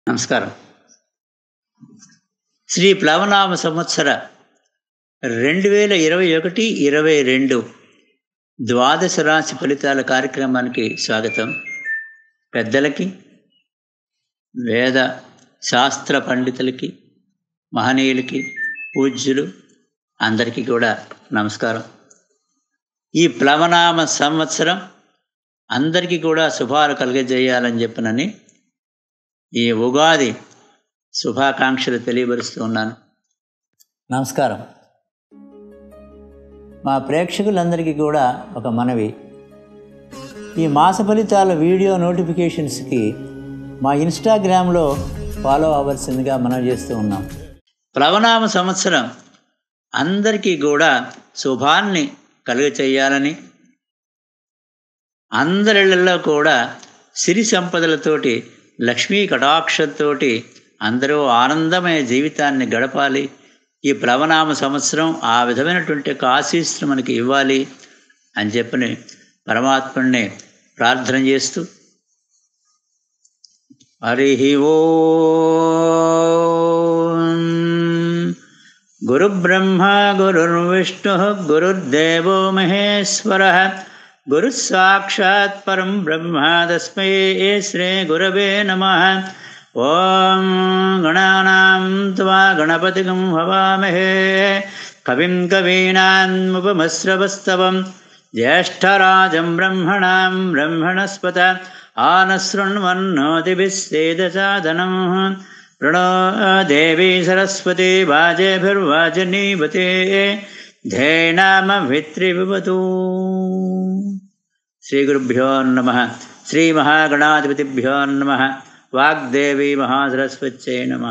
నమస్కారం శ్రీ ప్లవనామ సంవత్సర రెండు వేల ఇరవై ఒకటి ఇరవై రెండు ద్వాదశ రాశి ఫలితాల కార్యక్రమానికి స్వాగతం పెద్దలకి వేద శాస్త్ర పండితులకి మహనీయులకి పూజ్యులు అందరికీ కూడా నమస్కారం ఈ ప్లవనామ సంవత్సరం అందరికీ కూడా శుభాలు కలుగజేయాలని చెప్పనని ఈ ఉగాది శుభాకాంక్షలు తెలియపరుస్తూ ఉన్నాను నమస్కారం మా ప్రేక్షకులందరికీ కూడా ఒక మనవి ఈ మాస ఫలితాల వీడియో నోటిఫికేషన్స్కి మా ఇన్స్టాగ్రామ్లో ఫాలో అవ్వాల్సిందిగా మనం చేస్తూ ఉన్నాం ప్లవనామ సంవత్సరం అందరికీ కూడా శుభాన్ని కలుగ చేయాలని అందరిళ్లలో కూడా సిరి సంపదలతోటి లక్ష్మీ కటాక్షతోటి అందరూ ఆనందమయ జీవితాన్ని గడపాలి ఈ ప్లవనామ సంవత్సరం ఆ విధమైనటువంటి ఒక ఆశీస్సును మనకి ఇవ్వాలి అని చెప్పని పరమాత్ముడిని ప్రార్థన చేస్తూ హరి ఓ గురుబ్రహ్మ గురుర్విష్ణు గురుర్దేవో మహేశ్వర గురుः సాక్షాత్ పరం బ్రహ్మ తస్మై శ్రీ గురవే నమ ఓం గణానాం త్వా గణపతిగం హవామహే కవిం కవీనాముపమశ్రవస్తవం జ్యేష్ఠరాజం బ్రహ్మణాం బ్రహ్మణస్పత ఆనశృण्वन्नोतिभिस्सेदसादनं प्रणो देवी सरस्वती वाजेभिर्वाजनीवते ధేనామభిత్రిభవతు శ్రీగురుభ్యో నమ శ్రీమహాగణాధిపతిభ్యో నమ వాగ్దేవి మహాసరస్వత్యై నమ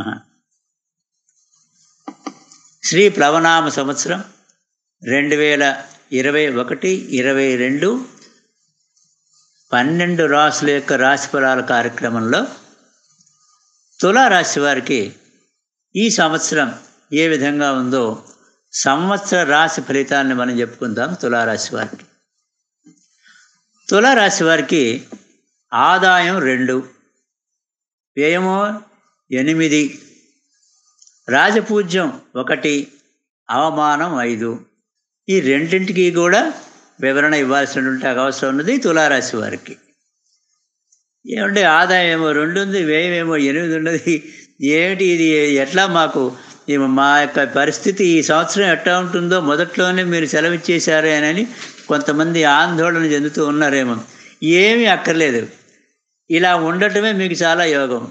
శ్రీ ప్లవనామ సంవత్సరం రెండు వేల ఇరవై ఒకటి ఇరవై రెండు పన్నెండు రాసుల యొక్క రాశిఫలాల కార్యక్రమంలో తులారాశి వారికి ఈ సంవత్సరం ఏ విధంగా ఉందో సంవత్సర రాశి ఫలితాలను మనం చెప్పుకుందాం తులారాశి వారికి తులారాశి వారికి ఆదాయం రెండు వ్యయము ఎనిమిది రాజపూజ్యం ఒకటి అవమానం ఐదు ఈ రెండింటికి కూడా వివరణ ఇవ్వాల్సినటువంటి అవసరం ఉన్నది తులారాశి వారికి ఏమంటే ఆదాయం ఏమో రెండు ఉంది వ్యయం ఏమో ఎనిమిది ఉన్నది ఏమిటి ఇది ఎట్లా మాకు మా యొక్క పరిస్థితి ఈ సంవత్సరం ఎట్లా ఉంటుందో మొదట్లోనే మీరు సెలవిచ్చేశారే అని కొంతమంది ఆందోళన చెందుతూ ఉన్నారేమో ఏమీ అక్కర్లేదు ఇలా ఉండటమే మీకు చాలా యోగం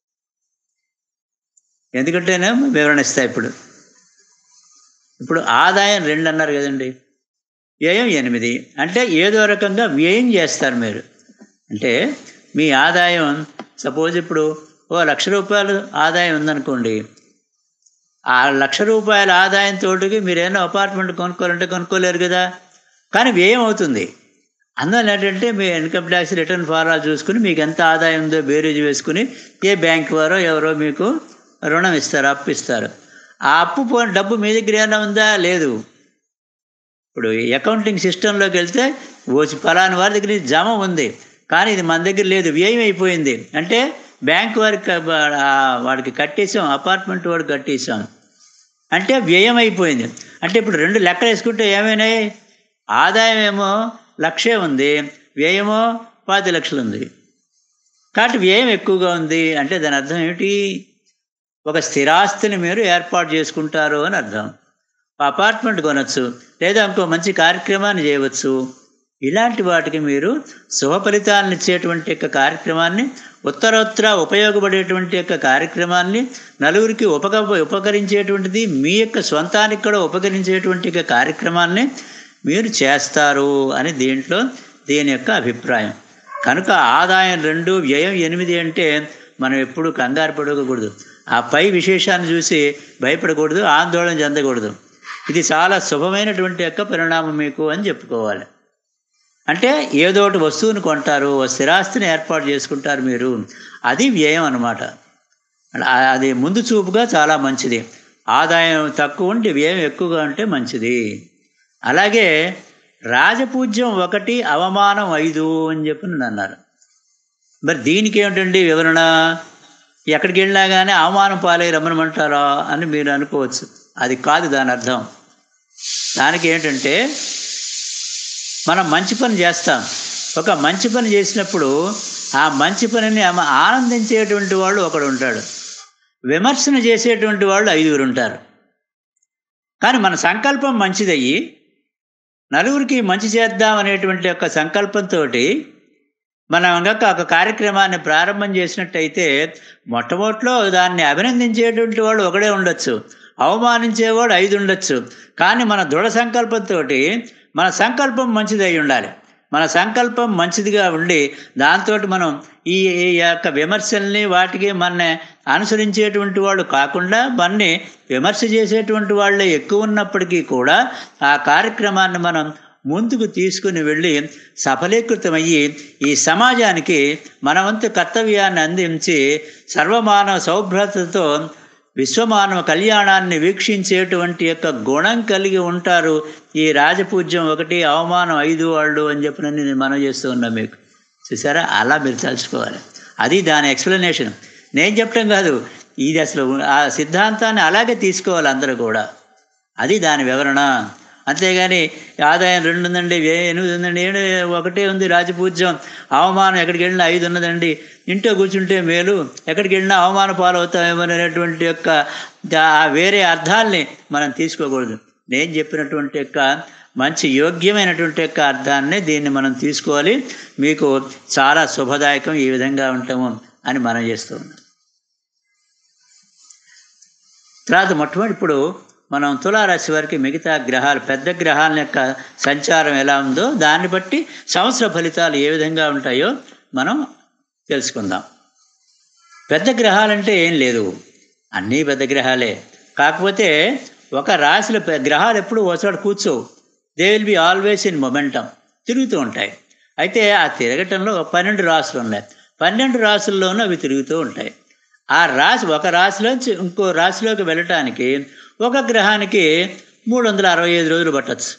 ఎందుకంటేనే వివరణ ఇస్తా ఇప్పుడు ఇప్పుడు ఆదాయం రెండు అన్నారు కదండి వ్యయం ఎనిమిది అంటే ఏదో రకంగా వ్యయం చేస్తారు మీరు అంటే మీ ఆదాయం సపోజ్ ఇప్పుడు ఓ లక్ష రూపాయలు ఆదాయం ఉందనుకోండి ఆ లక్ష రూపాయల ఆదాయంతో మీరేమో అపార్ట్మెంట్ కొనుక్కోవాలంటే కొనుక్కోలేరు కదా కానీ వ్యయం అవుతుంది అందువల్ల ఏంటంటే మీ ఇన్కమ్ ట్యాక్స్ రిటర్న్ ఫారాలు చూసుకుని మీకు ఎంత ఆదాయం ఉందో బేరీజ్ వేసుకుని ఏ బ్యాంక్ వారో ఎవరో మీకు రుణం ఇస్తారు అప్పు ఇస్తారు ఆ అప్పు పో డబ్బు మీ దగ్గర ఏమైనా ఉందా లేదు ఇప్పుడు అకౌంటింగ్ సిస్టంలోకి వెళ్తే ఓచి ఫలాని వారి దగ్గర జమ ఉంది కానీ ఇది మన దగ్గర లేదు వ్యయం అయిపోయింది అంటే బ్యాంక్ వారికి వాడికి కట్టేసాం అపార్ట్మెంట్ వాడికి కట్టేసాం అంటే వ్యయం అయిపోయింది అంటే ఇప్పుడు రెండు లెక్కలు వేసుకుంటే ఏమైనాయి ఆదాయం ఏమో లక్షే ఉంది వ్యయమో పాతి లక్షలు ఉంది కాబట్టి వ్యయం ఎక్కువగా ఉంది అంటే దాని అర్థం ఏమిటి ఒక స్థిరాస్తిని మీరు ఏర్పాటు చేసుకుంటారు అని అర్థం అపార్ట్మెంట్ కొనవచ్చు లేదా ఇంకో మంచి కార్యక్రమాన్ని చేయవచ్చు ఇలాంటి వాటికి మీరు శుభ ఫలితాలను ఇచ్చేటువంటి యొక్క కార్యక్రమాన్ని ఉత్తరోత్తర ఉపయోగపడేటువంటి యొక్క కార్యక్రమాన్ని నలుగురికి ఉపక ఉపకరించేటువంటిది మీ యొక్క స్వంతానికి కూడా ఉపకరించేటువంటి యొక్క కార్యక్రమాన్ని మీరు చేస్తారు అని దీంట్లో దీని యొక్క అభిప్రాయం కనుక ఆదాయం రెండు వ్యయం ఎనిమిది అంటే మనం ఎప్పుడు కంగారు పడకూడదు ఆ పై విశేషాన్ని చూసి భయపడకూడదు ఆందోళన చెందకూడదు ఇది చాలా శుభమైనటువంటి యొక్క పరిణామం మీకు అని చెప్పుకోవాలి అంటే ఏదో ఒకటి వస్తువుని కొంటారు స్థిరాస్తిని ఏర్పాటు చేసుకుంటారు మీరు అది వ్యయం అనమాట అది ముందు చూపుగా చాలా మంచిది ఆదాయం తక్కువ ఉంటే వ్యయం ఎక్కువగా ఉంటే మంచిది అలాగే రాజపూజ్యం ఒకటి అవమానం ఐదు అని చెప్పి అన్నారు మరి దీనికి ఏమిటండి వివరణ ఎక్కడికి వెళ్ళినా కానీ అవమానం పాలై రమ్మనమంటారా అని మీరు అనుకోవచ్చు అది కాదు దాని అర్థం దానికి ఏంటంటే మనం మంచి పని చేస్తాం ఒక మంచి పని చేసినప్పుడు ఆ మంచి పనిని ఆమె ఆనందించేటువంటి వాళ్ళు ఒకడు ఉంటాడు విమర్శన చేసేటువంటి వాళ్ళు ఐదుగురు ఉంటారు కానీ మన సంకల్పం మంచిదయ్యి నలుగురికి మంచి చేద్దాం అనేటువంటి యొక్క సంకల్పంతో మనం కనుక ఒక కార్యక్రమాన్ని ప్రారంభం చేసినట్టయితే మొట్టమొదటిలో దాన్ని అభినందించేటువంటి వాడు ఒకడే ఉండొచ్చు అవమానించేవాడు ఐదు ఉండొచ్చు కానీ మన దృఢ సంకల్పంతో మన సంకల్పం మంచిదై ఉండాలి మన సంకల్పం మంచిదిగా ఉండి దాంతో మనం ఈ ఈ యొక్క విమర్శల్ని వాటికి మన అనుసరించేటువంటి వాళ్ళు కాకుండా మన్ని విమర్శ చేసేటువంటి వాళ్ళే ఎక్కువ ఉన్నప్పటికీ కూడా ఆ కార్యక్రమాన్ని మనం ముందుకు తీసుకుని వెళ్ళి సఫలీకృతమయ్యి ఈ సమాజానికి మన వంతు కర్తవ్యాన్ని అందించి సర్వమానవ సౌభ్రతతో విశ్వమానవ కళ్యాణాన్ని వీక్షించేటువంటి యొక్క గుణం కలిగి ఉంటారు ఈ రాజపూజ్యం ఒకటి అవమానం ఐదు వాళ్ళు అని చెప్పిన నేను మనం చేస్తూ ఉన్నా మీకు చూసారా అలా మీరు తలుచుకోవాలి అది దాని ఎక్స్ప్లెనేషన్ నేను చెప్పడం కాదు ఇది అసలు ఆ సిద్ధాంతాన్ని అలాగే తీసుకోవాలి అందరూ కూడా అది దాని వివరణ అంతేగాని ఆదాయం రెండు ఉందండి వ్యయం ఎనిమిది ఉందండి ఏడు ఒకటే ఉంది రాజపూజ్యం అవమానం ఎక్కడికి వెళ్ళినా ఐదు ఉన్నదండి ఇంట్లో కూర్చుంటే మేలు ఎక్కడికి వెళ్ళినా అవమాన పాలవుతామేమో అనేటువంటి యొక్క ఆ వేరే అర్థాల్ని మనం తీసుకోకూడదు నేను చెప్పినటువంటి యొక్క మంచి యోగ్యమైనటువంటి యొక్క అర్థాన్ని దీన్ని మనం తీసుకోవాలి మీకు చాలా శుభదాయకం ఈ విధంగా ఉంటాము అని మనం చేస్తూ ఉన్నాం తర్వాత మొట్టమొదటి ఇప్పుడు మనం తులారాశి వారికి మిగతా గ్రహాలు పెద్ద గ్రహాల యొక్క సంచారం ఎలా ఉందో దాన్ని బట్టి సంవత్సర ఫలితాలు ఏ విధంగా ఉంటాయో మనం తెలుసుకుందాం పెద్ద గ్రహాలంటే ఏం లేదు అన్నీ పెద్ద గ్రహాలే కాకపోతే ఒక రాశిలో పె- గ్రహాలు ఎప్పుడు ఒకసారి కూర్చోవు they will be always in momentum తిరుగుతూ ఉంటాయి అయితే ఆ తిరగటంలో పన్నెండు రాసులు ఉన్నాయి పన్నెండు రాసుల్లోనూ అవి తిరుగుతూ ఉంటాయి ఆ రాశి ఒక రాశిలోంచి ఇంకో రాశిలోకి వెళ్ళటానికి ఒక గ్రహానికి మూడు వందల అరవై ఐదు రోజులు పట్టచ్చు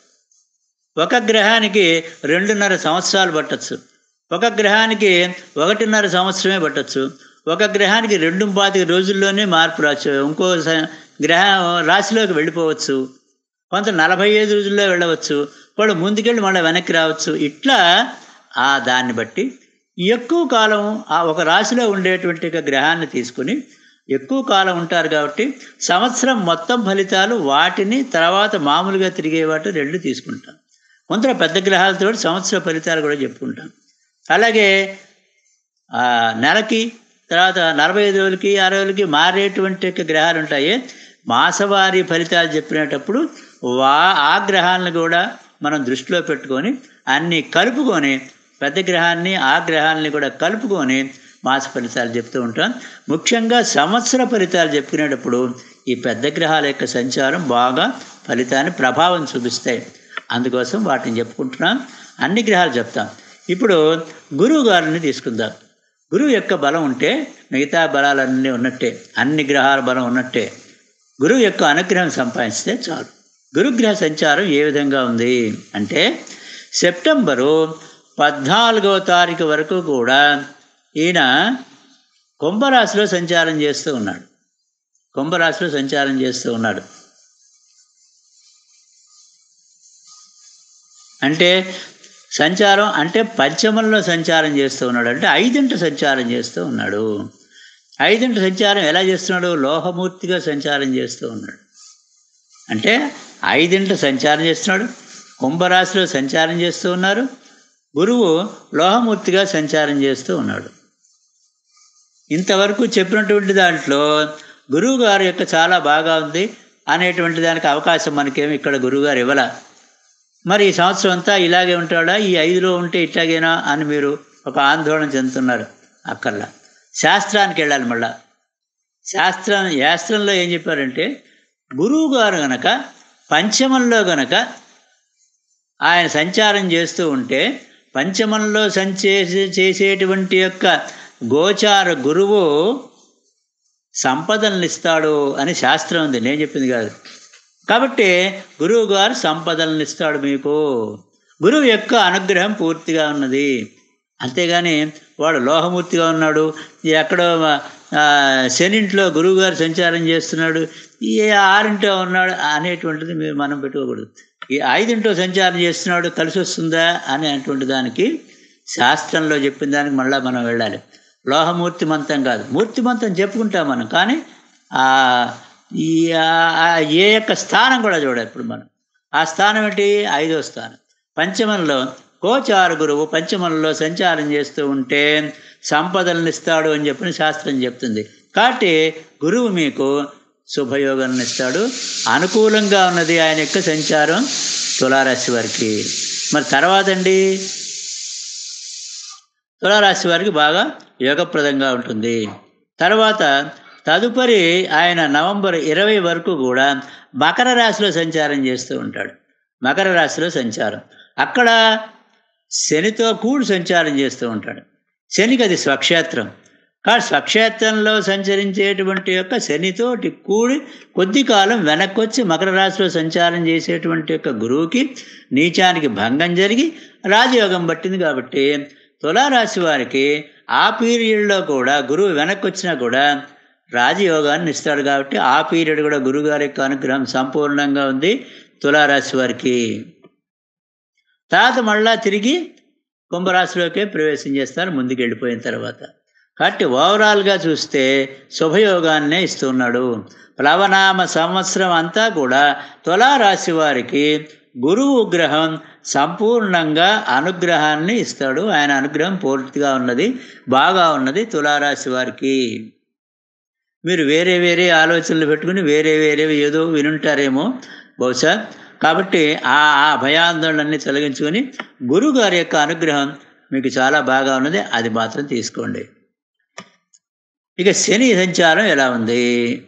ఒక గ్రహానికి రెండున్నర సంవత్సరాలు పట్టచ్చు ఒక గ్రహానికి ఒకటిన్నర సంవత్సరమే పట్టచ్చు ఒక గ్రహానికి రెండు పాతిక రోజుల్లోనే మార్పు రావచ్చు ఇంకో స- గ్రహ రాశిలోకి వెళ్ళిపోవచ్చు కొంత నలభై ఐదు రోజుల్లో వెళ్ళవచ్చు వాడు ముందుకెళ్ళి మళ్ళీ వెనక్కి రావచ్చు ఇట్లా ఆ దాన్ని బట్టి ఎక్కువ కాలం ఆ ఒక రాశిలో ఉండేటువంటి ఒక గ్రహాన్ని తీసుకుని ఎక్కువ కాలం ఉంటారు కాబట్టి సంవత్సరం మొత్తం ఫలితాలు వాటిని తర్వాత మామూలుగా తిరిగే వాటి రెండు తీసుకుంటాం కొంత పెద్ద గ్రహాలతో సంవత్సర ఫలితాలు కూడా చెప్పుకుంటాం అలాగే ఆ, నెలకి తర్వాత నలభై ఐదు రోజులకి అరవై రోజులకి మారేటువంటి యొక్క గ్రహాలు ఉంటాయి మాసవారీ ఫలితాలు చెప్పినప్పుడు వా ఆ గ్రహాలను కూడా మనం దృష్టిలో పెట్టుకొని అన్ని కలుపుకొని పెద్ద గ్రహాన్ని ఆ గ్రహాలని కూడా కలుపుకొని మాస ఫలితాలు చెప్తూ ఉంటాం ముఖ్యంగా సంవత్సర ఫలితాలు చెప్పుకునేటప్పుడు ఈ పెద్ద గ్రహాల యొక్క సంచారం బాగా ఫలితాన్ని ప్రభావం చూపిస్తాయి అందుకోసం వాటిని చెప్పుకుంటున్నాం అన్ని గ్రహాలు చెప్తాం ఇప్పుడు గురువు గారిని తీసుకుందాం గురువు యొక్క బలం ఉంటే మిగతా బలాలన్నీ ఉన్నట్టే అన్ని గ్రహాల బలం ఉన్నట్టే గురువు యొక్క అనుగ్రహం సంపాదిస్తే చాలు గురుగ్రహ సంచారం ఏ విధంగా ఉంది అంటే సెప్టెంబరు పద్నాలుగవ తారీఖు వరకు కూడా ఈయన కుంభరాశిలో సంచారం చేస్తూ ఉన్నాడు కుంభరాశిలో సంచారం చేస్తూ ఉన్నాడు అంటే సంచారం అంటే పంచమంలో సంచారం చేస్తూ ఉన్నాడు అంటే ఐదింట సంచారం చేస్తూ ఉన్నాడు ఐదింట సంచారం ఎలా చేస్తున్నాడు లోహమూర్తిగా సంచారం చేస్తూ ఉన్నాడు అంటే ఐదింట సంచారం చేస్తున్నాడు కుంభరాశిలో సంచారం చేస్తూ ఉన్నారు గురువు లోహమూర్తిగా సంచారం చేస్తూ ఉన్నాడు ఇంతవరకు చెప్పినటువంటి దాంట్లో గురువు గారి యొక్క చాలా బాగా ఉంది అనేటువంటి దానికి అవకాశం మనకేమి ఇక్కడ గురువుగారు ఇవ్వాల మరి ఈ సంవత్సరం అంతా ఇలాగే ఉంటాడా ఈ ఐదులో ఉంటే ఇట్లాగేనా అని మీరు ఒక ఆందోళన చెందుతున్నారు అక్కర్లా శాస్త్రానికి వెళ్ళాలి మళ్ళా శాస్త్రం శాస్త్రంలో ఏం చెప్పారంటే గురువు గారు గనక పంచమంలో గనక ఆయన సంచారం చేస్తూ ఉంటే పంచమంలో సంచేసి చేసేటువంటి యొక్క గోచార గురువు సంపదలను ఇస్తాడు అని శాస్త్రం ఉంది నేను చెప్పింది కాదు కాబట్టి గురువు గారు సంపదలను ఇస్తాడు మీకు గురువు యొక్క అనుగ్రహం పూర్తిగా ఉన్నది అంతేగాని వాడు లోహమూర్తిగా ఉన్నాడు ఎక్కడో ఆ, శనింట్లో గురువుగారు సంచారం చేస్తున్నాడు ఈ ఆరింటో ఉన్నాడు అనేటువంటిది మీరు మనం పెట్టుకోకూడదు ఈ ఐదింటో సంచారం చేస్తున్నాడు కలిసి వస్తుందా అనేటువంటి దానికి శాస్త్రంలో చెప్పిన దానికి మళ్ళీ మనం వెళ్ళాలి లోహమూర్తి మంతం కాదు మూర్తిమంతం చెప్పుకుంటాం మనం కానీ ఆ ఈ ఆ- ఆ ఏ యొక్క స్థానం కూడా చూడాలి ఇప్పుడు మనం ఆ స్థానం ఏంటి ఐదో స్థానం పంచమంలో కోచారు గురువు పంచమంలో సంచారం చేస్తూ ఉంటే సంపదలను ఇస్తాడు అని చెప్పిన శాస్త్రం చెప్తుంది కాబట్టి గురువు మీకు శుభయోగాలను ఇస్తాడు అనుకూలంగా ఉన్నది ఆయన యొక్క సంచారం తులారాశి వారికి మరి తర్వాత అండి తులారాశి వారికి బాగా యోగప్రదంగా ఉంటుంది తర్వాత తదుపరి ఆయన నవంబర్ ఇరవై వరకు కూడా మకర రాశిలో సంచారం చేస్తూ ఉంటాడు మకర రాశిలో సంచారం అక్కడ శనితో కూడి సంచారం చేస్తూ ఉంటాడు శనికి అది స్వక్షేత్రం కానీ స్వక్షేత్రంలో సంచరించేటువంటి యొక్క శనితోటి కూడి కొద్ది కాలం వెనక్కి వచ్చి మకర రాశిలో సంచారం చేసేటువంటి యొక్క గురువుకి నీచానికి భంగం జరిగి రాజయోగం పట్టింది కాబట్టి తులారాశి వారికి ఆ పీరియడ్లో కూడా గురువు వెనక్కి వచ్చినా కూడా రాజయోగాన్ని ఇస్తాడు కాబట్టి ఆ పీరియడ్ కూడా గురుగారి యొక్క అనుగ్రహం సంపూర్ణంగా ఉంది తులారాశి వారికి తర్వాత మళ్ళా తిరిగి కుంభరాశిలోకే ప్రవేశం చేస్తారు ముందుకు వెళ్ళిపోయిన తర్వాత కాబట్టి ఓవరాల్గా చూస్తే శుభయోగాన్నే ఇస్తున్నాడు ప్లవనామ సంవత్సరం అంతా కూడా తులారాశి వారికి గురువు గ్రహం సంపూర్ణంగా అనుగ్రహాన్ని ఇస్తాడు ఆయన అనుగ్రహం పూర్తిగా ఉన్నది బాగా ఉన్నది తులారాశి వారికి మీరు వేరే వేరే ఆలోచనలు పెట్టుకుని వేరే వేరే ఏదో వినుంటారేమో బహుశా కాబట్టి ఆ ఆ భయాందోళనని తొలగించుకొని గురువు గారి యొక్క అనుగ్రహం మీకు చాలా బాగా ఉన్నది అది మాత్రం తీసుకోండి ఇక శని సంచారం ఎలా ఉంది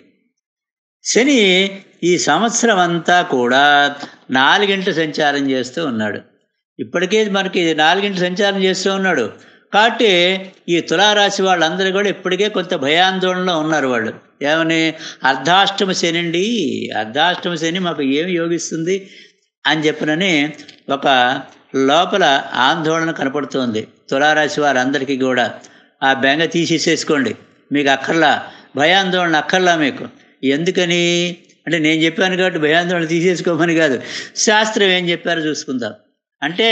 శని ఈ సంవత్సరం అంతా కూడా నాలుగింట సంచారం చేస్తూ ఉన్నాడు ఇప్పటికే మనకి నాలుగింట సంచారం చేస్తూ ఉన్నాడు కాబట్టి ఈ తులారాశి వాళ్ళందరూ కూడా ఇప్పటికే కొంత భయాందోళనలో ఉన్నారు వాళ్ళు ఏమని అర్ధాష్టమ శని అండి అర్ధాష్టమ శని మాకు ఏమి యోగిస్తుంది అని చెప్పినని ఒక లోపల ఆందోళన కనపడుతోంది తులారాశి వారందరికీ కూడా ఆ బెంగ తీసేసేసుకోండి మీకు అక్కర్లా భయాందోళన అక్కర్లా మీకు ఎందుకని అంటే నేను చెప్పాను కాబట్టి భయాందోళన తీసేసుకోమని కాదు శాస్త్రం ఏం చెప్పారో చూసుకుందాం అంటే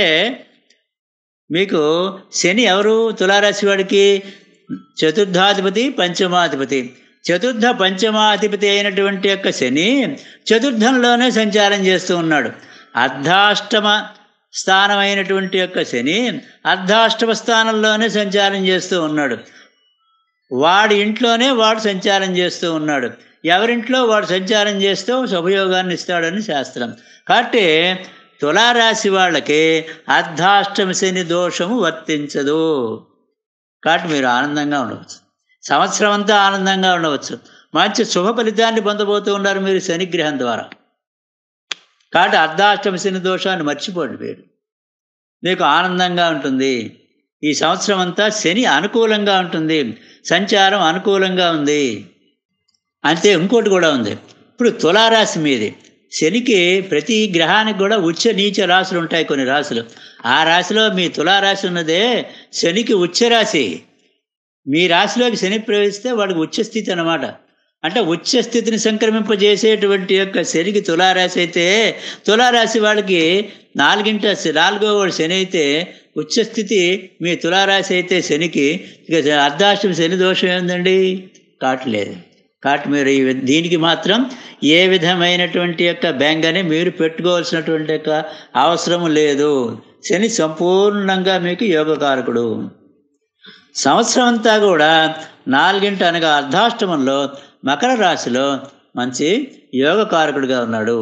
మీకు శని ఎవరు తులారాశి వాడికి చతుర్థాధిపతి పంచమాధిపతి చతుర్థ పంచమాధిపతి అయినటువంటి యొక్క శని చతుర్థంలోనే సంచారం చేస్తూ ఉన్నాడు అర్ధాష్టమ స్థానమైనటువంటి యొక్క శని అర్ధాష్టమ స్థానంలోనే సంచారం చేస్తూ ఉన్నాడు వాడి ఇంట్లోనే వాడు సంచారం చేస్తూ ఉన్నాడు ఎవరింట్లో వాడు సంచారం చేస్తూ శుభయోగాన్ని ఇస్తాడని శాస్త్రం కాబట్టి తులారాశి వాళ్ళకి అర్ధాష్టమ శని దోషము వర్తించదు కాబట్టి మీరు ఆనందంగా ఉండవచ్చు సంవత్సరం అంతా ఆనందంగా ఉండవచ్చు మంచి శుభ ఫలితాన్ని పొందబోతూ ఉన్నారు మీరు శనిగ్రహం ద్వారా కాబట్టి అర్ధాష్టమ శని దోషాన్ని మర్చిపోండి మీరు మీకు ఆనందంగా ఉంటుంది ఈ సంవత్సరం అంతా శని అనుకూలంగా ఉంటుంది సంచారం అనుకూలంగా ఉంది అంతే ఇంకోటి కూడా ఉంది ఇప్పుడు తులారాశి మీది శనికి ప్రతి గ్రహానికి కూడా ఉచ్చ నీచ రాశులు ఉంటాయి కొన్ని రాశులు ఆ రాశిలో మీ తులారాశి ఉన్నదే శనికి ఉచ్చ రాశి మీ రాశిలోకి శని ప్రవేశిస్తే వాడికి ఉచ్చ స్థితి అనమాట అంటే ఉచ్చ స్థితిని సంక్రమింపజేసేటువంటి యొక్క శనికి తులారాశి అయితే తులారాశి వాళ్ళకి నాలుగింట నాలుగో వాడు శని అయితే ఉచ్చస్థితి మీ తులారాశి అయితే శనికి ఇక అర్ధాష్టమి శని దోషం ఏందండి కావట్లేదు కాబట్టి మీరు ఈ వి- దీనికి మాత్రం ఏ విధమైనటువంటి యొక్క బెంగని మీరు పెట్టుకోవాల్సినటువంటి యొక్క అవసరం లేదు శని సంపూర్ణంగా మీకు యోగకారకుడు సంవత్సరం అంతా కూడా నాలుగింట అనగా అర్ధాష్టమంలో మకర రాశిలో మంచి యోగకారకుడిగా ఉన్నాడు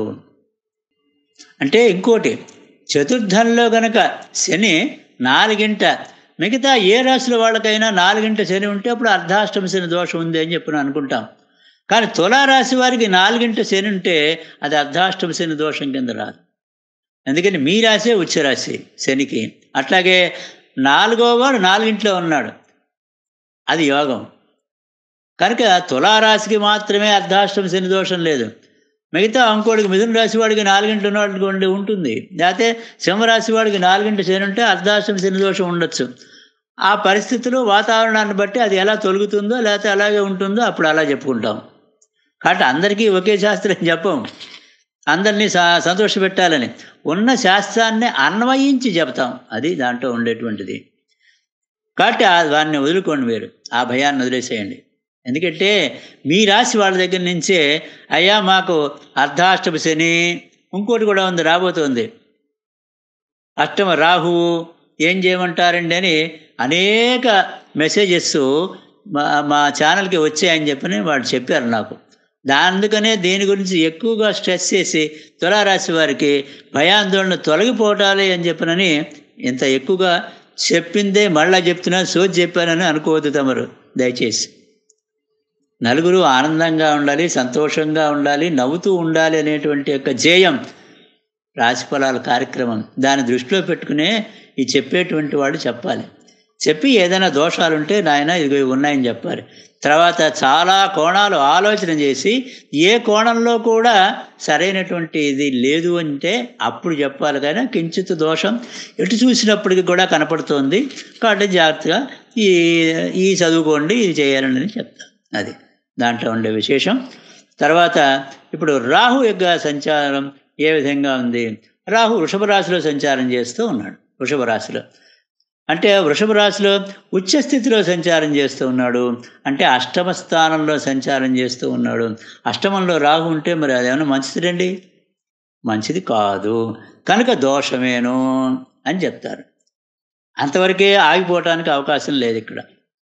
అంటే ఇంకోటి చతుర్థంలో గనక శని నాలుగింట మిగతా ఏ రాశుల వాళ్ళకైనా నాలుగింట శని ఉంటే అప్పుడు అర్ధాష్టమ శని దోషం ఉంది అని చెప్పి అనుకుంటాం కానీ తులారాశి వారికి నాలుగింట శని ఉంటే అది అర్ధాష్టమ శని దోషం కింద రాదు అందుకని మీ రాశే ఉచ్చరాశి శనికి అట్లాగే నాలుగో వాడు నాలుగింట్లో ఉన్నాడు అది యోగం కనుక తులారాశికి మాత్రమే అర్ధాష్టమ శని దోషం లేదు మిగతా ఇంకోటికి మిథున రాశి వాడికి నాలుగింటి ఉన్నటువంటి ఉంటుంది లేకపోతే సింహరాశి వాడికి నాలుగింటి శని ఉంటే అర్ధాష్టమ శని దోషం ఉండొచ్చు ఆ పరిస్థితులు వాతావరణాన్ని బట్టి అది ఎలా తొలుగుతుందో లేకపోతే అలాగే ఉంటుందో అప్పుడు అలా చెప్పుకుంటాం కాబట్టి అందరికీ ఒకే శాస్త్రం చెప్పం అందరినీ సా సంతోషపెట్టాలని ఉన్న శాస్త్రాన్ని అన్వయించి చెప్తాం అది దాంట్లో ఉండేటువంటిది కాబట్టి ఆ దాన్ని వదులుకోండి మీరు ఆ భయాన్ని వదిలేసేయండి ఎందుకంటే మీ రాశి వాళ్ళ దగ్గర నుంచే అయ్యా మాకు అర్ధాష్టమ శని ఇంకోటి కూడా ఉంది రాబోతుంది అష్టమ రాహువు ఏం చేయమంటారండి అని అనేక మెసేజెస్ మా మా ఛానల్కి వచ్చాయని చెప్పని వాళ్ళు చెప్పారు నాకు అందుకనే దీని గురించి ఎక్కువగా స్ట్రెస్ చేసి తులారాశి వారికి భయాందోళన తొలగిపోవటాలి అని చెప్పనని ఇంత ఎక్కువగా చెప్పిందే మళ్ళా చెప్తున్నా సోచి చెప్పానని అనుకోవద్దు తమరు దయచేసి నలుగురు ఆనందంగా ఉండాలి సంతోషంగా ఉండాలి నవ్వుతూ ఉండాలి అనేటువంటి యొక్క ధ్యేయం రాశిఫలాల కార్యక్రమం దాన్ని దృష్టిలో పెట్టుకునే ఈ చెప్పేటువంటి వాడు చెప్పాలి చెప్పి ఏదైనా దోషాలుంటే నాయన ఇదిగో ఇవి ఉన్నాయని చెప్పాలి తర్వాత చాలా కోణాలు ఆలోచన చేసి ఏ కోణంలో కూడా సరైనటువంటి ఇది లేదు అంటే అప్పుడు చెప్పాలి కానీ కించిత్ దోషం ఎటు చూసినప్పటికి కూడా కనపడుతోంది కాబట్టి జాగ్రత్తగా ఈ ఈ చదువుకోండి ఇది చేయాలని చెప్తాను అది దాంట్లో ఉండే విశేషం తర్వాత ఇప్పుడు రాహు యొక్క సంచారం ఏ విధంగా ఉంది రాహు వృషభ రాశిలో సంచారం చేస్తూ ఉన్నాడు వృషభ రాశిలో అంటే వృషభ రాశిలో ఉచ్చస్థితిలో సంచారం చేస్తూ ఉన్నాడు అంటే అష్టమ స్థానంలో సంచారం చేస్తూ ఉన్నాడు అష్టమంలో రాహు ఉంటే మరి అదేమన్నా మంచిదండి మంచిది కాదు కనుక దోషమేను అని చెప్తారు అంతవరకే ఆగిపోవటానికి అవకాశం లేదు ఇక్కడ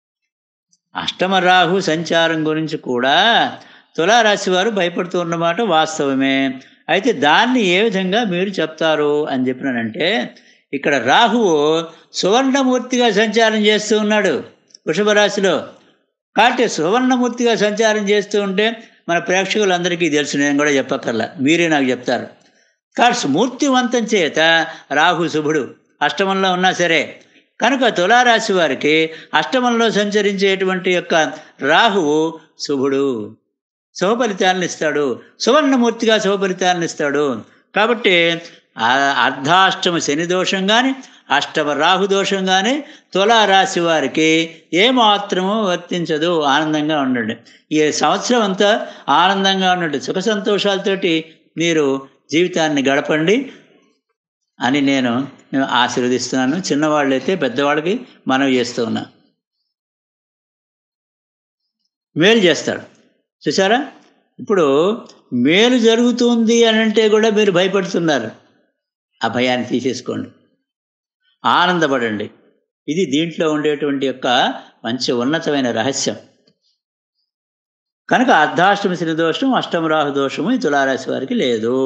అష్టమ రాహు సంచారం గురించి కూడా తులారాశి వారు భయపడుతూ ఉన్నమాట వాస్తవమే అయితే దాన్ని ఏ విధంగా మీరు చెప్తారు అని చెప్పినానంటే ఇక్కడ రాహువు సువర్ణమూర్తిగా సంచారం చేస్తూ ఉన్నాడు వృషభ రాశిలో కాబట్టి సువర్ణమూర్తిగా సంచారం చేస్తూ ఉంటే మన ప్రేక్షకులందరికీ తెలుసు నేను కూడా చెప్పక్కర్లా మీరే నాకు చెప్తారు కాబట్టి మూర్తివంతం చేత రాహు శుభుడు అష్టమంలో ఉన్నా సరే కనుక తులారాశి వారికి అష్టమంలో సంచరించేటువంటి యొక్క రాహువు శుభుడు శుభఫలితాలను ఇస్తాడు సువర్ణమూర్తిగా శుభఫలితాలను ఇస్తాడు కాబట్టి అర్ధాష్టమ శని దోషం కానీ అష్టమ రాహు దోషం కానీ తులారాశి వారికి ఏమాత్రము వర్తించదు ఆనందంగా ఉండండి ఈ సంవత్సరం అంతా ఆనందంగా ఉండండి సుఖ సంతోషాలతోటి మీరు జీవితాన్ని గడపండి అని నేను ఆశీర్వదిస్తున్నాను చిన్నవాళ్ళైతే పెద్దవాళ్ళకి మనవి చేస్తూ ఉన్నా మేలు చేస్తాడు చూసారా ఇప్పుడు మేలు జరుగుతుంది అని అంటే కూడా మీరు భయపడుతున్నారు ఆ భయాన్ని తీసేసుకోండి ఆనందపడండి ఇది దీంట్లో ఉండేటువంటి యొక్క మంచి ఉన్నతమైన రహస్యం కనుక అర్ధాష్టమి శని దోషం అష్టమ రాహు దోషము ఈ తులారాశి వారికి లేదు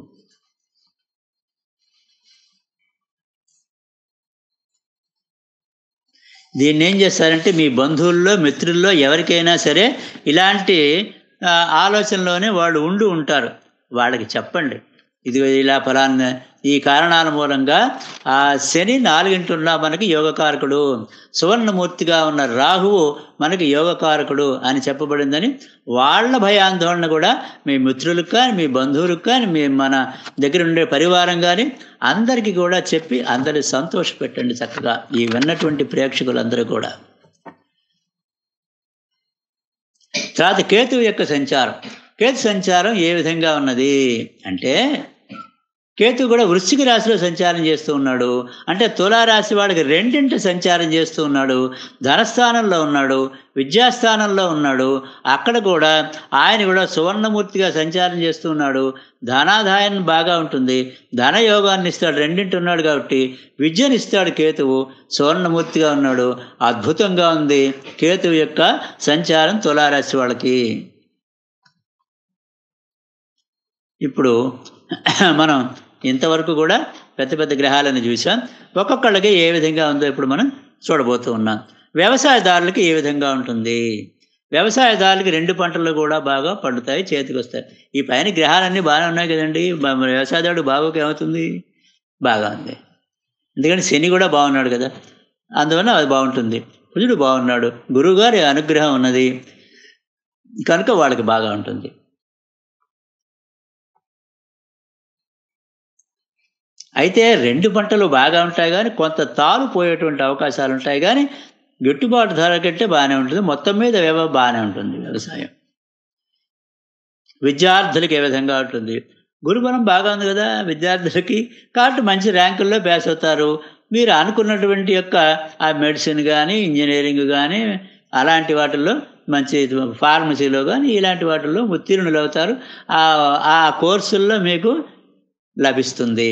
దీన్ని ఏం చేస్తారంటే మీ బంధువుల్లో మిత్రుల్లో ఎవరికైనా సరే ఇలాంటి ఆలోచనలోనే వాళ్ళు ఉండి ఉంటారు వాళ్ళకి చెప్పండి ఇది ఇలా ఫలాన్ని ఈ కారణాల మూలంగా ఆ శని నాలుగింటున్నా మనకి యోగకారకుడు సువర్ణమూర్తిగా ఉన్న రాహువు మనకి యోగకారకుడు అని చెప్పబడిందని వాళ్ళ భయాందోళన కూడా మీ మిత్రులకు కానీ మీ బంధువులకు కానీ మీ మన దగ్గర ఉండే పరివారం కానీ అందరికీ కూడా చెప్పి అందరి సంతోష పెట్టండి చక్కగా ఈ విన్నటువంటి ప్రేక్షకులందరూ కూడా తర్వాత కేతువు యొక్క సంచారం కేతు సంచారం ఏ విధంగా ఉన్నది అంటే కేతు కూడా వృశ్చిక రాశిలో సంచారం చేస్తూ ఉన్నాడు అంటే తులారాశి వాడికి రెండింటి సంచారం చేస్తూ ఉన్నాడు ధనస్థానంలో ఉన్నాడు విద్యాస్థానంలో ఉన్నాడు అక్కడ కూడా ఆయన కూడా సువర్ణమూర్తిగా సంచారం చేస్తూ ఉన్నాడు ధనాదాయం బాగా ఉంటుంది ధనయోగాన్ని ఇస్తాడు రెండింటి ఉన్నాడు కాబట్టి విద్యను ఇస్తాడు కేతువు సువర్ణమూర్తిగా ఉన్నాడు అద్భుతంగా ఉంది కేతువు యొక్క సంచారం తులారాశి వాళ్ళకి ఇప్పుడు మనం ఇంతవరకు కూడా పెద్ద పెద్ద గ్రహాలను చూసాం ఒక్కొక్కళ్ళకి ఏ విధంగా ఉందో ఇప్పుడు మనం చూడబోతూ ఉన్నాం వ్యవసాయదారులకి ఏ విధంగా ఉంటుంది వ్యవసాయదారులకి రెండు పంటలు కూడా బాగా పండుతాయి చేతికి వస్తాయి ఈ పైన గ్రహాలన్నీ బాగానే ఉన్నాయి కదండి వ్యవసాయదారుడు బాగోకి ఏమవుతుంది బాగా ఉంది ఎందుకంటే శని కూడా బాగున్నాడు కదా అందువల్ల అది బాగుంటుంది కుజుడు బాగున్నాడు గురువుగారి అనుగ్రహం ఉన్నది కనుక వాళ్ళకి బాగా ఉంటుంది అయితే రెండు పంటలు బాగా ఉంటాయి కానీ కొంత తాలు పోయేటువంటి అవకాశాలు ఉంటాయి కానీ గిట్టుబాటు ధర కంటే బాగానే ఉంటుంది మొత్తం మీద వ్యవ బాగానే ఉంటుంది వ్యవసాయం విద్యార్థులకి ఏ విధంగా ఉంటుంది గురుబలం బాగా ఉంది కదా విద్యార్థులకి కాబట్టి మంచి ర్యాంకుల్లో పాస్ అవుతారు మీరు అనుకున్నటువంటి యొక్క ఆ మెడిసిన్ కానీ ఇంజనీరింగ్ కానీ అలాంటి వాటిల్లో మంచి ఫార్మసీలో కానీ ఇలాంటి వాటిల్లో ఉత్తీర్ణులు అవుతారు ఆ ఆ కోర్సుల్లో మీకు లభిస్తుంది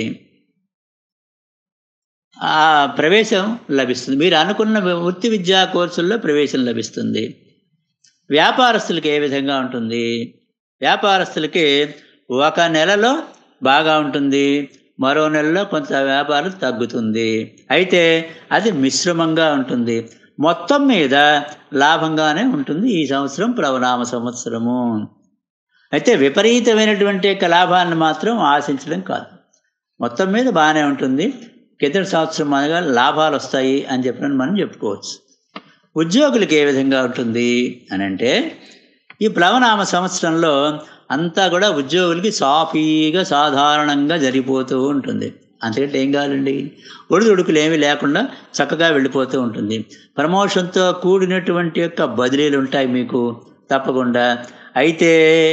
ఆ ప్రవేశం లభిస్తుంది మీరు అనుకున్న వృత్తి విద్యా కోర్సుల్లో ప్రవేశం లభిస్తుంది వ్యాపారస్తులకి ఏ విధంగా ఉంటుంది వ్యాపారస్తులకి ఒక నెలలో బాగా ఉంటుంది మరో నెలలో కొంత వ్యాపారం తగ్గుతుంది అయితే అది మిశ్రమంగా ఉంటుంది మొత్తం మీద లాభంగానే ఉంటుంది ఈ సంవత్సరం ప్లవనామ సంవత్సరము అయితే విపరీతమైనటువంటి యొక్క లాభాన్ని మాత్రం ఆశించడం కాదు మొత్తం మీద బాగానే ఉంటుంది కిందటి సంవత్సరం అనగా లాభాలు వస్తాయి అని చెప్పినని మనం చెప్పుకోవచ్చు ఉద్యోగులకు ఏ విధంగా ఉంటుంది అని అంటే ఈ ప్లవనామ సంవత్సరంలో అంతా కూడా ఉద్యోగులకి సాఫీగా సాధారణంగా జరిగిపోతూ ఉంటుంది అంతకంటే ఏం కావాలండి ఒడిదుడుకులు ఏమీ లేకుండా చక్కగా వెళ్ళిపోతూ ఉంటుంది ప్రమోషన్తో కూడినటువంటి యొక్క బదిలీలు ఉంటాయి మీకు తప్పకుండా అయితే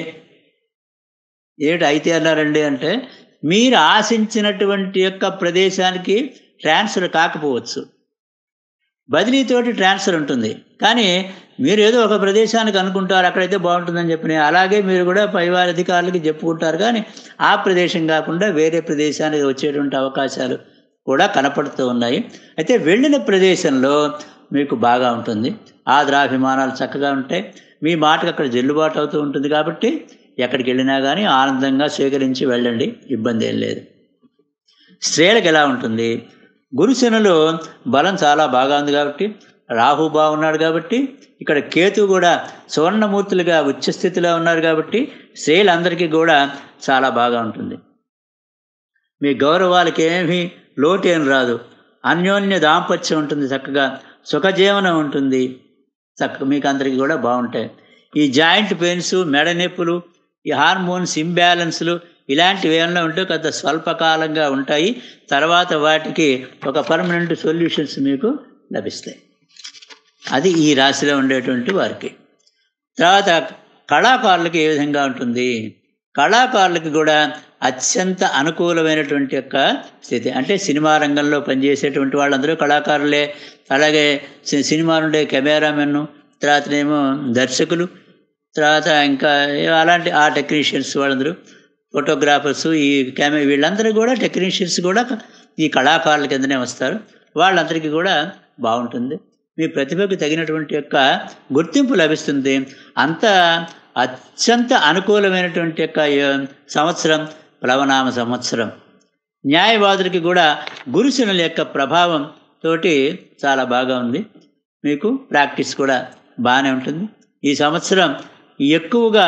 ఏమిటి అయితే అన్నారండి అంటే మీరు ఆశించినటువంటి యొక్క ప్రదేశానికి ట్రాన్స్ఫర్ కాకపోవచ్చు బదిలీతోటి ట్రాన్స్ఫర్ ఉంటుంది కానీ మీరు ఏదో ఒక ప్రదేశానికి అనుకుంటారు అక్కడైతే బాగుంటుందని చెప్పిన అలాగే మీరు కూడా పైవారి అధికారులకి చెప్పుకుంటారు కానీ ఆ ప్రదేశం కాకుండా వేరే ప్రదేశానికి వచ్చేటువంటి అవకాశాలు కూడా కనపడుతూ ఉన్నాయి అయితే వెళ్ళిన ప్రదేశంలో మీకు బాగా ఉంటుంది ఆదరాభిమానాలు చక్కగా ఉంటాయి మీ మాటకు అక్కడ చెల్లుబాటు అవుతూ ఉంటుంది కాబట్టి ఎక్కడికి వెళ్ళినా కానీ ఆనందంగా స్వీకరించి వెళ్ళండి ఇబ్బంది ఏం లేదు స్త్రీలకు ఎలా ఉంటుంది గురుశనులు బలం చాలా బాగా ఉంది కాబట్టి రాహు బాగున్నాడు కాబట్టి ఇక్కడ కేతు కూడా సువర్ణమూర్తులుగా ఉచ్చస్థితిలో ఉన్నారు కాబట్టి స్త్రీలందరికీ కూడా చాలా బాగా ఉంటుంది మీ గౌరవాలకి ఏమీ లోటు ఏం రాదు అన్యోన్య దాంపత్యం ఉంటుంది చక్కగా సుఖజీవనం ఉంటుంది చక్క మీకు అందరికీ కూడా బాగుంటాయి ఈ జాయింట్ పెయిన్స్ మెడ నొప్పులు ఈ హార్మోన్స్ ఇంబ్యాలెన్స్లు ఇలాంటివి ఏమైనా ఉంటే కొంత స్వల్పకాలంగా ఉంటాయి తర్వాత వాటికి ఒక పర్మనెంట్ సొల్యూషన్స్ మీకు లభిస్తాయి అది ఈ రాశిలో ఉండేటువంటి వారికి తర్వాత కళాకారులకి ఏ విధంగా ఉంటుంది కళాకారులకి కూడా అత్యంత అనుకూలమైనటువంటి యొక్క స్థితి అంటే సినిమా రంగంలో పనిచేసేటువంటి వాళ్ళందరూ కళాకారులే అలాగే సి- సినిమా ఉండే కెమెరామెన్ తర్వాతనేమో దర్శకులు తర్వాత ఇంకా అలాంటి ఆ టెక్నీషియన్స్ వాళ్ళందరూ ఫోటోగ్రాఫర్స్ ఈ కెమె వీళ్ళందరూ కూడా టెక్నీషియన్స్ కూడా ఈ కళాకారుల కిందనే వస్తారు వాళ్ళందరికీ కూడా బాగుంటుంది మీ ప్రతిభకు తగినటువంటి యొక్క గుర్తింపు లభిస్తుంది అంత అత్యంత అనుకూలమైనటువంటి యొక్క య- సంవత్సరం ప్లవనామ సంవత్సరం న్యాయవాదులకి కూడా గురుశనుల యొక్క ప్రభావం తోటి చాలా బాగా ఉంది మీకు ప్రాక్టీస్ కూడా బాగానే ఉంటుంది ఈ సంవత్సరం ఎక్కువగా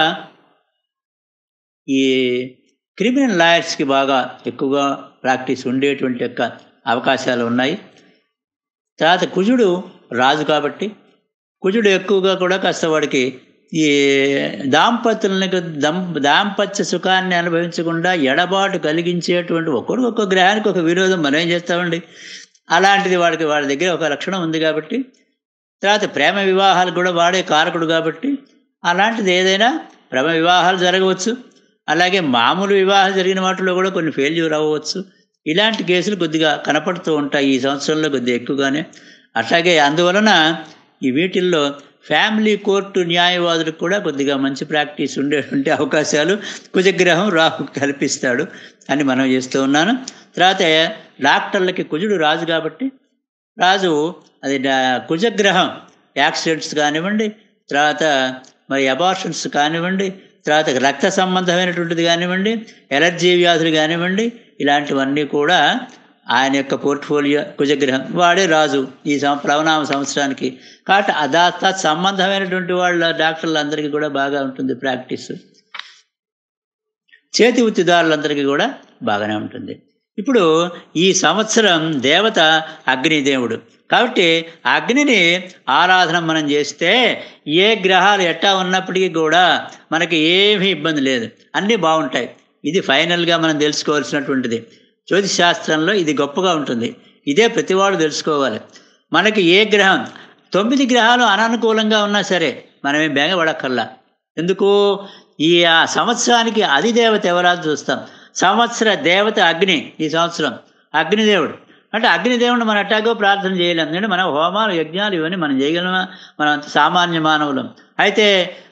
ఈ క్రిమినల్ లాయర్స్కి బాగా ఎక్కువగా ప్రాక్టీస్ ఉండేటువంటి యొక్క అవకాశాలు ఉన్నాయి తర్వాత కుజుడు రాజు కాబట్టి కుజుడు ఎక్కువగా కూడా కాస్త వాడికి ఈ దాంపత్యులకు దం దాంపత్య సుఖాన్ని అనుభవించకుండా ఎడబాటు కలిగించేటువంటి ఒక్కొక్కరికి ఒక్కొక్క గ్రహానికి ఒక విరోధం మనం ఏం చేస్తామండి అలాంటిది వాడికి వాడి దగ్గర ఒక లక్షణం ఉంది కాబట్టి తర్వాత ప్రేమ వివాహాలు కూడా వాడే కారకుడు కాబట్టి అలాంటిది ఏదైనా ప్రేమ వివాహాలు జరగవచ్చు అలాగే మామూలు వివాహాలు జరిగిన వాటిలో కూడా కొన్ని ఫెయిల్యూర్ అవ్వవచ్చు ఇలాంటి కేసులు కొద్దిగా కనపడుతూ ఉంటాయి ఈ సంవత్సరంలో కొద్దిగా ఎక్కువగానే అట్లాగే అందువలన ఈ వీటిల్లో ఫ్యామిలీ కోర్టు న్యాయవాదులకు కూడా కొద్దిగా మంచి ప్రాక్టీస్ ఉండేటువంటి అవకాశాలు కుజగ్రహం రాహు కల్పిస్తాడు అని మనం చేస్తూ ఉన్నాను తర్వాత డాక్టర్లకి కుజుడు రాజు కాబట్టి రాజు అది డా- కుజగ్రహం యాక్సిడెంట్స్ కానివ్వండి తర్వాత మరి అబార్షన్స్ కానివ్వండి తర్వాత రక్త సంబంధమైనటువంటిది కానివ్వండి ఎలర్జీ వ్యాధులు కానివ్వండి ఇలాంటివన్నీ కూడా ఆయన యొక్క పోర్ట్ఫోలియో కుజగ్రహం వాడే రాజు ఈ సం ప్లవనామ సంవత్సరానికి కాబట్టి అదా తత్ సంబంధమైనటువంటి వాళ్ళ డాక్టర్లందరికీ కూడా బాగా ఉంటుంది ప్రాక్టీస్ చేతి వృత్తిదారులందరికీ కూడా బాగానే ఉంటుంది ఇప్పుడు ఈ సంవత్సరం దేవత అగ్నిదేవుడు కాబట్టి అగ్నిని ఆరాధన మనం చేస్తే ఏ గ్రహాలు ఎట్టా ఉన్నప్పటికీ కూడా మనకి ఏమీ ఇబ్బంది లేదు అన్నీ బాగుంటాయి ఇది ఫైనల్గా మనం తెలుసుకోవాల్సినటువంటిది జ్యోతిష్ శాస్త్రంలో ఇది గొప్పగా ఉంటుంది ఇదే ప్రతివాడు తెలుసుకోవాలి మనకి ఏ గ్రహం తొమ్మిది గ్రహాలు అననుకూలంగా ఉన్నా సరే మనమేం బెంగపడక్కర్లా ఎందుకు ఈ ఆ సంవత్సరానికి అధిదేవత ఎవరా చూస్తాం సంవత్సర దేవత అగ్ని ఈ సంవత్సరం అగ్నిదేవుడు అంటే అగ్నిదేవుడిని మనం ఎట్టాగో ప్రార్థన చేయలేం ఎందుకంటే మనం హోమాలు యజ్ఞాలు ఇవన్నీ మనం చేయగలమా మనం అంత సామాన్య మానవులం అయితే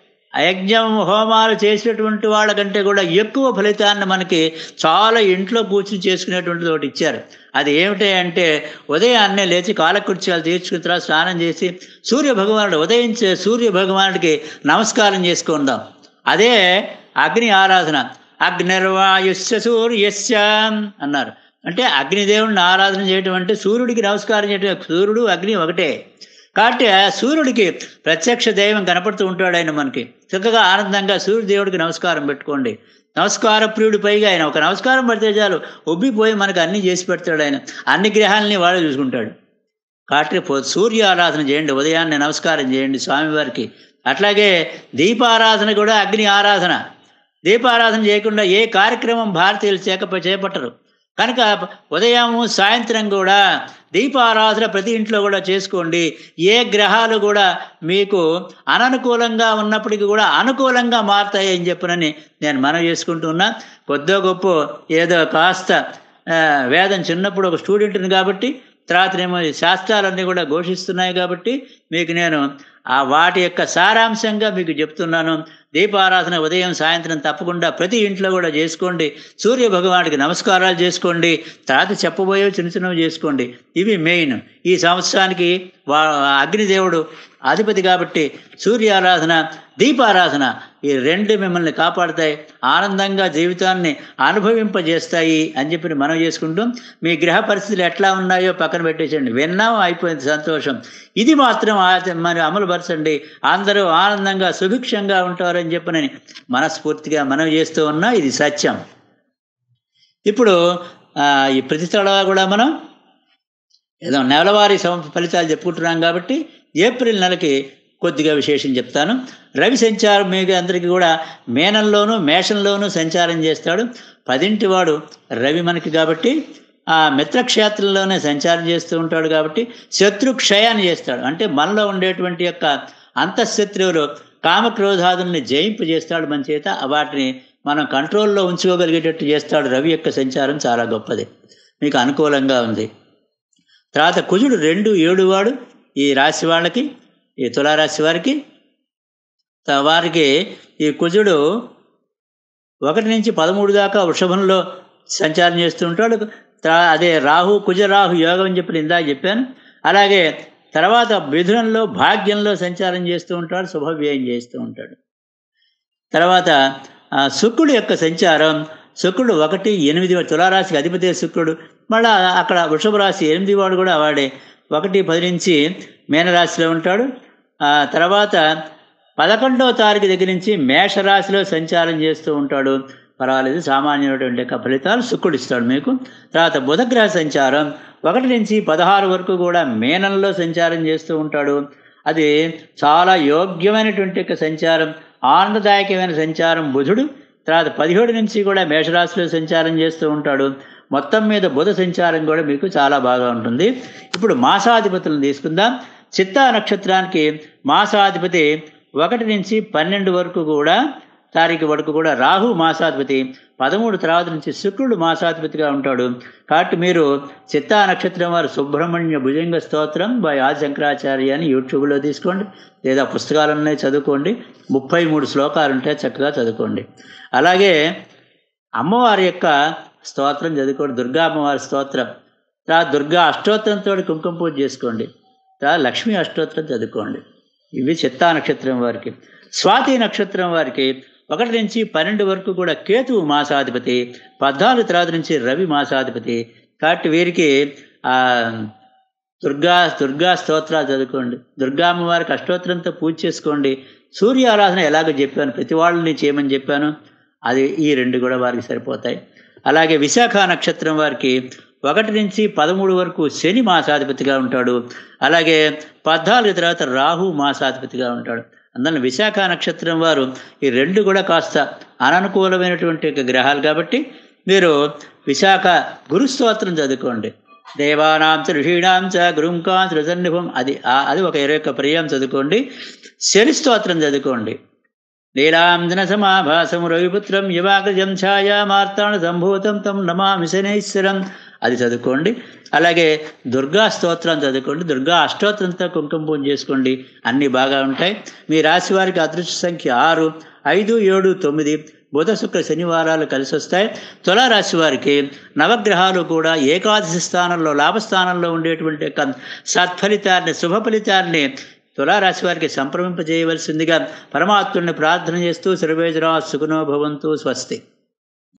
యజ్ఞం హోమాలు చేసినటువంటి వాళ్ళకంటే కూడా ఎక్కువ ఫలితాన్ని మనకి చాలా ఇంట్లో కూర్చుని చేసుకునేటువంటిది ఒకటి ఇచ్చారు అది ఏమిటి అంటే ఉదయాన్నే లేచి కాలకృత్యాలు తీర్చుకున్న తర్వాత స్నానం చేసి సూర్య భగవానుడు ఉదయించే సూర్య భగవానుడికి నమస్కారం చేసుకుందాం అదే అగ్ని ఆరాధన అగ్నిర్వాయుష్య సూర్యస్య అన్నారు అంటే అగ్నిదేవుడిని ఆరాధన చేయటం అంటే సూర్యుడికి నమస్కారం చేయటం సూర్యుడు అగ్ని ఒకటే కాబట్టి ఆ సూర్యుడికి ప్రత్యక్ష దైవం కనపడుతూ ఉంటాడు ఆయన మనకి చక్కగా ఆనందంగా సూర్యదేవుడికి నమస్కారం పెట్టుకోండి నమస్కార ప్రియుడి పైగా ఆయన ఒక నమస్కారం పడితే చాలు ఉబ్బిపోయి మనకు అన్ని చేసి పెడతాడు ఆయన అన్ని గ్రహాలని వాడు చూసుకుంటాడు కాబట్టి పో- సూర్య ఆరాధన చేయండి ఉదయాన్నే నమస్కారం చేయండి స్వామివారికి అట్లాగే దీపారాధన కూడా అగ్ని ఆరాధన దీపారాధన చేయకుండా ఏ కార్యక్రమం భారతీయులు చేక చేపట్టరు కనుక ఉదయం సాయంత్రం కూడా దీపారాధన ప్రతి ఇంట్లో కూడా చేసుకోండి ఏ గ్రహాలు కూడా మీకు అననుకూలంగా ఉన్నప్పటికీ కూడా అనుకూలంగా మారుతాయి అని చెప్పనని నేను మనవి చేసుకుంటున్నా కొద్దో గొప్ప ఏదో కాస్త ఆ, వేదం చిన్నప్పుడు ఒక స్టూడెంట్ని కాబట్టి తర్వాత ఏమో ఈ శాస్త్రాలన్నీ కూడా ఘోషిస్తున్నాయి కాబట్టి మీకు నేను ఆ వాటి యొక్క సారాంశంగా మీకు చెప్తున్నాను దీపారాధన ఉదయం సాయంత్రం తప్పకుండా ప్రతి ఇంట్లో కూడా చేసుకోండి సూర్య భగవానుడికి నమస్కారాలు చేసుకోండి తర్వాత చెప్పబోయే చిన్న చిన్నవి చేసుకోండి ఇవి మెయిన్ ఈ సంవత్సరానికి వా అగ్నిదేవుడు అధిపతి కాబట్టి సూర్యారాధన దీపారాధన ఈ రెండు మిమ్మల్ని కాపాడుతాయి ఆనందంగా జీవితాన్ని అనుభవింపజేస్తాయి అని చెప్పి మనం చేసుకుంటాం మీ గ్రహ పరిస్థితులు ఎట్లా ఉన్నాయో పక్కన పెట్టేసండి విన్నాం అయిపోయింది సంతోషం ఇది మాత్రం ఆ- మరి అమలుపరచండి అందరూ ఆనందంగా సుభిక్షంగా ఉంటారని చెప్పనని మనస్ఫూర్తిగా మనం చేస్తూ ఉన్నా ఇది సత్యం ఇప్పుడు ఆ, ఈ ప్రతి తడవ కూడా మనం ఏదో నెలవారీ సం ఫలితాలు చెప్పుకుంటున్నాం కాబట్టి ఏప్రిల్ నెలకి కొద్దిగా విశేషం చెప్తాను రవి సంచారం మీకు అందరికీ కూడా మేనంలోనూ మేషంలోనూ సంచారం చేస్తాడు పదింటి వాడు రవి మనకి కాబట్టి ఆ మిత్రక్షేత్రంలోనే సంచారం చేస్తూ ఉంటాడు కాబట్టి శత్రు క్షయాన్ని చేస్తాడు అంటే మనలో ఉండేటువంటి యొక్క అంతఃశత్రువులు కామక్రోధాదుల్ని జయింపు చేస్తాడు మన చేత వాటిని మనం కంట్రోల్లో ఉంచుకోగలిగేటట్టు చేస్తాడు రవి యొక్క సంచారం చాలా గొప్పది మీకు అనుకూలంగా ఉంది తర్వాత కుజుడు రెండు ఏడు వాడు ఈ రాశి వాళ్ళకి ఈ తులారాశి వారికి త- వారికి ఈ కుజుడు ఒకటి నుంచి పదమూడు దాకా వృషభంలో సంచారం చేస్తూ ఉంటాడు త- అదే రాహు కుజరాహు యోగం అని చెప్పి ఇందాక చెప్పాను అలాగే తర్వాత మిథునంలో భాగ్యంలో సంచారం చేస్తూ ఉంటాడు శుభవ్యయం చేస్తూ ఉంటాడు తర్వాత ఆ, శుక్రుడు యొక్క సంచారం శుక్రుడు ఒకటి ఎనిమిది తులారాశికి అధిపతి శుక్రుడు మళ్ళా అక్కడ వృషభ రాశి ఎనిమిది వాడు కూడా వాడే ఒకటి పది నుంచి మీనరాశిలో ఉంటాడు ఆ తర్వాత పదకొండవ తారీఖు దగ్గర నుంచి మేషరాశిలో సంచారం చేస్తూ ఉంటాడు పర్వాలేదు సామాన్యమైనటువంటి యొక్క ఫలితాలు శుక్రుడు ఇస్తాడు మీకు తర్వాత బుధగ్రహ సంచారం ఒకటి నుంచి పదహారు వరకు కూడా మేనంలో సంచారం చేస్తూ ఉంటాడు అది చాలా యోగ్యమైనటువంటి యొక్క సంచారం ఆనందదాయకమైన సంచారం బుధుడు తర్వాత పదిహేడు నుంచి కూడా మేషరాశిలో సంచారం చేస్తూ ఉంటాడు మొత్తం మీద బుధ సంచారం కూడా మీకు చాలా బాగా ఉంటుంది ఇప్పుడు మాసాధిపతులను తీసుకుందాం చిత్తా నక్షత్రానికి మాసాధిపతి ఒకటి నుంచి పన్నెండు వరకు కూడా తారీఖు వరకు కూడా రాహు మాసాధిపతి పదమూడు తర్వాత నుంచి శుక్రుడు మాసాధిపతిగా ఉంటాడు కాబట్టి మీరు చిత్తా నక్షత్రం వారు సుబ్రహ్మణ్య భుజంగ స్తోత్రం బై ఆది శంకరాచార్య అని యూట్యూబ్లో తీసుకోండి లేదా పుస్తకాలు ఉన్నాయి చదువుకోండి ముప్పై మూడు శ్లోకాలు ఉంటాయి చక్కగా చదువుకోండి అలాగే అమ్మవారి యొక్క స్తోత్రం చదువుకోండి దుర్గా అమ్మవారి స్తోత్రం తర్వాత దుర్గా అష్టోత్తరంతో కుంకుమ పూజ చేసుకోండి తర్వాత లక్ష్మీ అష్టోత్తరం చదువుకోండి ఇవి చిత్తా నక్షత్రం వారికి స్వాతి నక్షత్రం వారికి ఒకటి నుంచి పన్నెండు వరకు కూడా కేతువు మాసాధిపతి పద్నాలుగు తర్వాత నుంచి రవి మాసాధిపతి కాబట్టి వీరికి ఆ దుర్గా దుర్గా స్తోత్రాలు చదువుకోండి దుర్గా అమ్మవారికి అష్టోత్తరంతో పూజ చేసుకోండి సూర్య ఆరాధన ఎలాగో చెప్పాను ప్రతి వాళ్ళని చేయమని చెప్పాను అది ఈ రెండు కూడా వారికి సరిపోతాయి అలాగే విశాఖ నక్షత్రం వారికి ఒకటి నుంచి పదమూడు వరకు శని మాసాధిపతిగా ఉంటాడు అలాగే పద్నాలుగు తర్వాత రాహు మాసాధిపతిగా ఉంటాడు అందువల్ల విశాఖ నక్షత్రం వారు ఈ రెండు కూడా కాస్త అననుకూలమైనటువంటి యొక్క గ్రహాలు కాబట్టి మీరు విశాఖ గురుస్తోత్రం చదువుకోండి దేవానాం చ ఋషీణాం చ గురుంకాం రుజన్నిభం అది ఆ- అది ఒక ఇరవై ఒక్క పర్యాయం చదువుకోండి శని స్తోత్రం చదువుకోండి లీలాంజన సమాభాసం రవిపుత్రం యువాగ్రజం ఛాయామార్తాణ సంభూతం తం నమామి శనైశ్వరం అది చదువుకోండి అలాగే దుర్గా స్తోత్రం చదువుకోండి దుర్గా అష్టోత్తరంతో కుంకుమ పూజ చేసుకోండి అన్నీ బాగా ఉంటాయి మీ రాశి వారికి అదృష్ట సంఖ్య ఆరు ఐదు ఏడు తొమ్మిది బుధ శుక్ర శనివారాలు కలిసి వస్తాయి తులారాశి వారికి నవగ్రహాలు కూడా ఏకాదశి స్థానంలో లాభస్థానంలో ఉండేటువంటి యొక్క సత్ఫలితాన్ని శుభ ఫలితాన్ని తులారాశి వారికి సంప్రమింపజేయవలసిందిగా పరమాత్ముడిని ప్రార్థన చేస్తూ సర్వేజరా సుఖనో భవంతు స్వస్తి